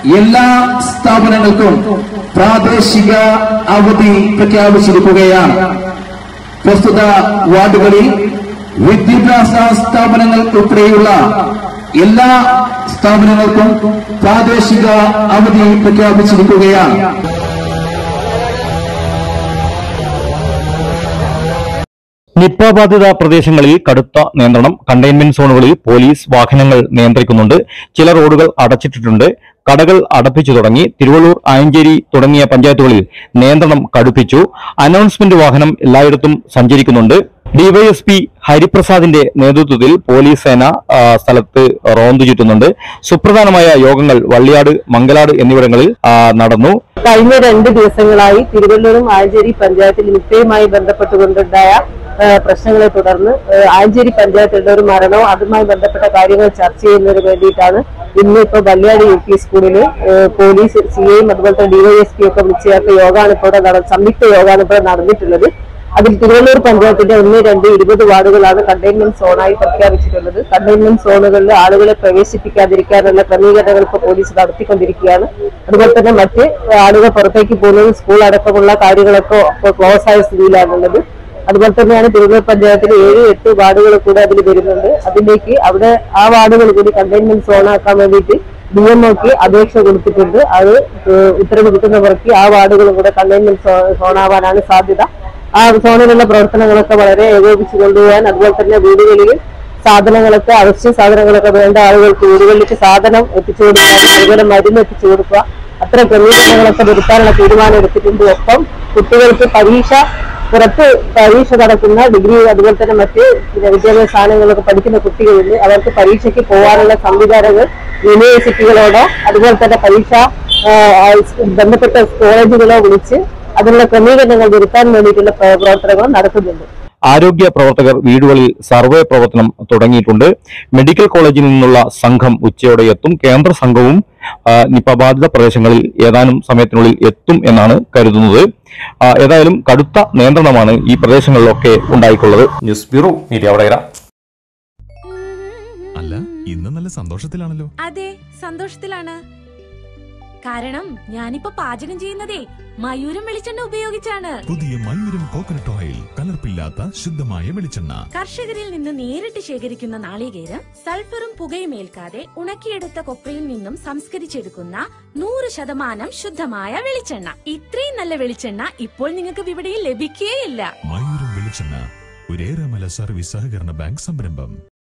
എല്ലാ സ്ഥാപനങ്ങൾക്കും പ്രാദേശിക അവധി പ്രഖ്യാപിച്ചിരിക്കുകയാണ് പ്രസ്തുത വാർഡുകളിൽ വിദ്യാഭ്യാസ സ്ഥാപനങ്ങൾ ഉൾപ്പെടെയുള്ള എല്ലാ സ്ഥാപനങ്ങൾക്കും പ്രാദേശിക അവധി പ്രഖ്യാപിച്ചിരിക്കുകയാണ് നിപ്പ ബാധിത പ്രദേശങ്ങളിൽ കടുത്ത നിയന്ത്രണം കണ്ടെയ്ൻമെന്റ് സോണുകളിൽ പോലീസ് വാഹനങ്ങൾ നിയന്ത്രിക്കുന്നുണ്ട് ചില റോഡുകൾ അടച്ചിട്ടിട്ടുണ്ട് കടകൾ അടപ്പിച്ചു തുടങ്ങി തിരുവള്ളൂർ ആയഞ്ചേരി തുടങ്ങിയ പഞ്ചായത്തുകളിൽ നിയന്ത്രണം കടുപ്പിച്ചു അനൗൺസ്മെന്റ് വാഹനം എല്ലായിടത്തും സഞ്ചരിക്കുന്നുണ്ട് ഡിവൈഎസ്പി ഹരിപ്രസാദിന്റെ നേതൃത്വത്തിൽ പോലീസ് സേന ആ, സ്ഥലത്ത് റോന്തു ചുറ്റുന്നുണ്ട് സുപ്രധാനമായ യോഗങ്ങൾ വള്ളിയാട് മംഗലാട് എന്നിവിടങ്ങളിൽ ആ, നടന്നു കഴിഞ്ഞ രണ്ട് ദിവസങ്ങളായി തിരുവല്ലൂരും ആഞ്ചേരി പഞ്ചായത്തിൽ നിപ്പയുമായി ബന്ധപ്പെട്ടുകൊണ്ടുണ്ടായ ആ, പ്രശ്നങ്ങളെ തുടർന്ന് ആ, ആഞ്ചേരി പഞ്ചായത്തിലുള്ള ഒരു മരണവും അതുമായി ബന്ധപ്പെട്ട കാര്യങ്ങൾ ചർച്ച ചെയ്യുന്നതിന് വേണ്ടിയിട്ടാണ് ഇന്ന് ഇപ്പൊ ബല്യാട് യു പി സ്കൂളിൽ പോലീസ് സി ഐയും അതുപോലത്തെ ഡിവൈഎസ്പി ഒക്കെ വിളിച്ചു ചേർത്ത യോഗമാണ് ഇപ്പോൾ നട സംയുക്ത യോഗമാണ് ഇപ്പോൾ നടന്നിട്ടുള്ളത് അതിൽ തിരുവള്ളൂർ പഞ്ചായത്തിന്റെ ഒന്ന് രണ്ട് ഇരുപത് വാർഡുകളാണ് കണ്ടെയ്ൻമെന്റ് സോണായി പ്രഖ്യാപിച്ചിട്ടുള്ളത് കണ്ടെയ്ൻമെന്റ് സോണുകളിൽ ആളുകളെ പ്രവേശിപ്പിക്കാതിരിക്കാനുള്ള ക്രമീകരണങ്ങൾ ഇപ്പോൾ പോലീസ് നടത്തിക്കൊണ്ടിരിക്കുകയാണ് അതുപോലെ തന്നെ മറ്റ് ആളുകൾ പുറത്തേക്ക് പോകുന്നത് സ്കൂൾ അടക്കമുള്ള കാര്യങ്ങളൊക്കെ ഇപ്പോൾ ക്ലോസ് ആയ സ്ഥിതിയിലാണുള്ളത് അതുപോലെ തന്നെയാണ് തിരുവള്ളൂർ പഞ്ചായത്തിൽ ഏഴ് എട്ട് വാർഡുകൾ കൂടെ അതിൽ വരുന്നുണ്ട് അതിലേക്ക് അവിടെ ആ വാർഡുകൾ കൂടി കണ്ടെയ്ൻമെന്റ് സോൺ ആക്കാൻ വേണ്ടിയിട്ട് ഡി എം ഒക്ക് അപേക്ഷ കൊടുത്തിട്ടുണ്ട് അത് ഏഹ് ഉത്തരവ് കിട്ടുന്നവർക്ക് ആ വാർഡുകളും കൂടെ കണ്ടെയ്ൻമെന്റ് സോണാവാനാണ് സാധ്യത ആ സോണിലുള്ള പ്രവർത്തനങ്ങളൊക്കെ വളരെ ഏകോപിച്ച് കൊണ്ടുപോകാൻ അതുപോലെ തന്നെ വീടുകളിൽ സാധനങ്ങളൊക്കെ അവശ്യ സാധനങ്ങളൊക്കെ വേണ്ട ആളുകൾക്ക് വീടുകളിലേക്ക് സാധനം എത്തിച്ചു കൊടുക്കുക അതുപോലെ മരുന്ന് എത്തിച്ചു കൊടുക്കുക അത്ര ക്രമീകരണങ്ങളൊക്കെ വരുത്താനുള്ള തീരുമാനം എടുത്തിട്ടുണ്ട് ഒപ്പം കുട്ടികൾക്ക് പരീക്ഷ പുറത്ത് പരീക്ഷ നടക്കുന്ന ഡിഗ്രി അതുപോലെ തന്നെ മറ്റ് പിന്നെ വിദ്യാഭ്യാസ സ്ഥാനങ്ങളൊക്കെ പഠിക്കുന്ന കുട്ടികളുണ്ട് അവർക്ക് പരീക്ഷയ്ക്ക് പോകാനുള്ള സംവിധാനങ്ങൾ യൂണിവേഴ്സിറ്റികളോടോ അതുപോലെ തന്നെ പരീക്ഷ ആ, ആ, ബന്ധപ്പെട്ട കോളേജുകളോ വിളിച്ച് അതിനുള്ള ക്രമീകരണങ്ങൾ വരുത്താൻ വേണ്ടിയിട്ടുള്ള പ്ര- പ്രവർത്തനങ്ങൾ നടക്കുന്നുണ്ട് ആരോഗ്യ പ്രവർത്തകർ വീടുകളിൽ സർവേ പ്രവർത്തനം തുടങ്ങിയിട്ടുണ്ട് മെഡിക്കൽ കോളേജിൽ നിന്നുള്ള സംഘം ഉച്ചയോടെ എത്തും കേന്ദ്ര സംഘവും ആ, നിപ ബാധിത പ്രദേശങ്ങളിൽ ഏതാനും സമയത്തിനുള്ളിൽ എത്തും എന്നാണ് കരുതുന്നത് ആ, ഏതായാലും കടുത്ത നിയന്ത്രണമാണ് ഈ പ്രദേശങ്ങളിലൊക്കെ ഉണ്ടായിട്ടുള്ളത് ന്യൂസ് ബ്യൂറോ മീഡിയ വടകര അല്ല ഇന്ന് നല്ല സന്തോഷത്തിലാണല്ലോ അതെ സന്തോഷത്തിലാണ് കാരണം ഞാനിപ്പോ പാചകം ചെയ്യുന്നതേ മയൂരം വെളിച്ചെണ്ണ ഉപയോഗിച്ചാണ് പുതിയ മയൂരം കോക്കനട്ട് ഓയിൽ കലർപ്പില്ലാത്ത ശുദ്ധമായ വെളിച്ചെണ്ണ കർഷകരിൽ നിന്ന് നേരിട്ട് ശേഖരിക്കുന്ന നാളികേരം സൾഫറും പുകയും ഏൽക്കാതെ ഉണക്കിയെടുത്ത കൊപ്രയിൽ നിന്നും സംസ്കരിച്ചെടുക്കുന്ന നൂറ് ശതമാനം ശുദ്ധമായ വെളിച്ചെണ്ണ ഇത്രയും നല്ല വെളിച്ചെണ്ണ ഇപ്പോൾ നിങ്ങൾക്ക് വിപണിയിൽ ലഭിക്കുകയില്ല മയൂരം വെളിച്ചെണ്ണ ഒരേറെമല സർവീസ് സഹകരണ ബാങ്ക് സംരംഭം